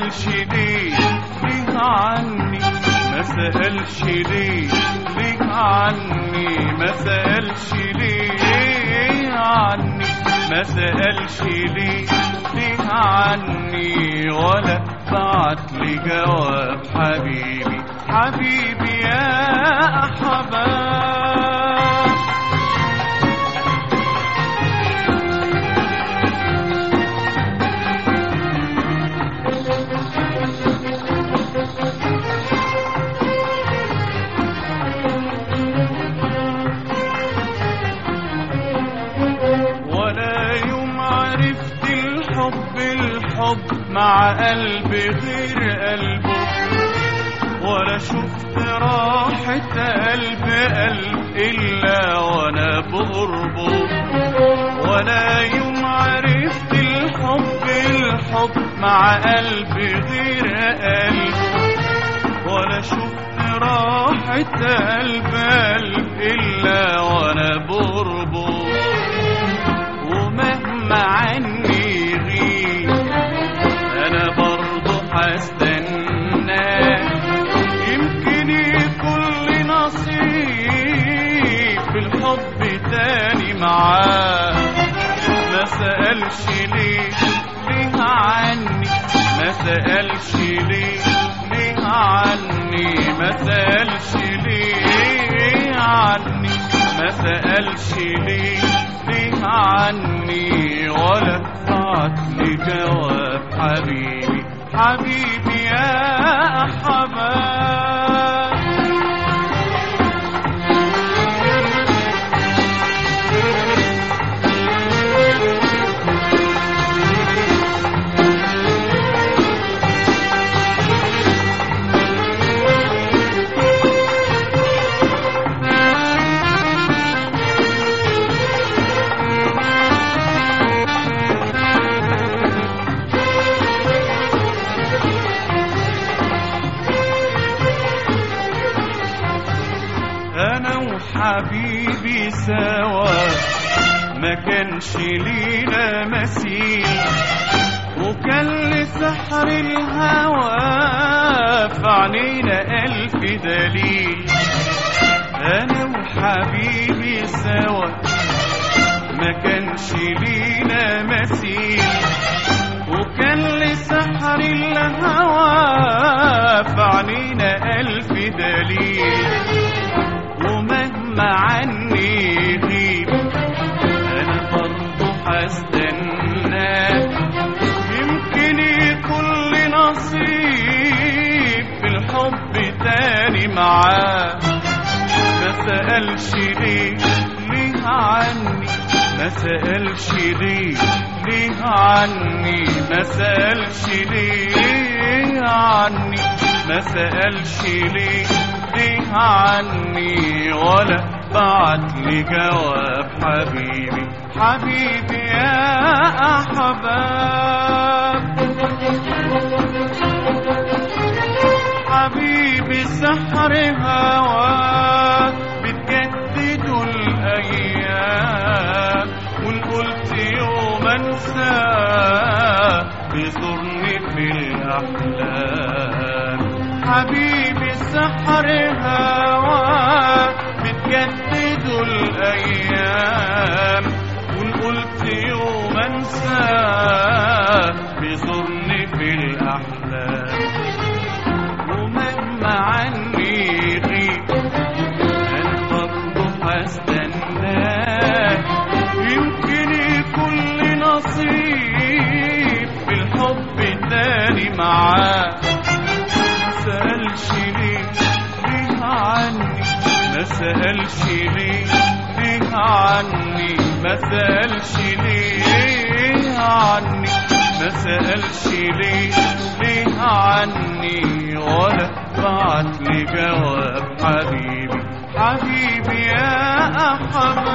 سألش ليه ليه عني ما سألش ليه ليه عني ما سألش ليه عني ما سألش ليه ليه عني ولا بعت لي جواب حبيبي حبيبي يا أحباب ولا يوم عرفت الحب الحب مع قلب غير قلبه ولا شفت راحة قلب قلب إلا وأنا بقربه ولا يوم عرفت الحب الحب مع قلب غير قلب ولا شفت راحة قلب قلب إلا وأنا بقربه ومهما عني يغيب انا برضه هستنى يمكن يكون نصيب في الحب تاني معاه ما سألش ليه ليه عني ما سألش ليه ليه عني ما سألش ليه عني ما سألش ليه ليه عني ولا بعت لي جواب حبيبي حبيبي يا حباب انا وحبيبي سوا ما كانش لينا مثيل وكان لسحر الهوى في عينينا الف دليل انا وحبيبي سوا ما كانش لينا مثيل وكان لسحر الهوى في عينينا الف دليل ومهما عني يغيب انا برضه هستنى يمكن يكون لي نصيب في الحب تاني معاه ما سألش ليه ليه عني ما سألش ليه ليه عني ما سألش ليه عني ما سألش ليه ليه عني ولا بعت لي جواب حبيبي حبيبي يا أحباب حبيبي سحر هواك بتجدد الأيام وإن قلت يوم أنساه بيزورني في الأحلام حبيبي سحر هواك بتجدد الأيام وإن قلت يوم أنساه بيزورني في الأحلام ومهما عني يغيب انا برضه هستناه يمكن يكون لي نصيب في الحب تاني معاه ما سألش ليه ليه عني ما سألش ليه ليه عني ما سألش ليه عني ما سألش ليه ليه عني ولا بعت لي جواب حبيبي حبيبي يا أحباب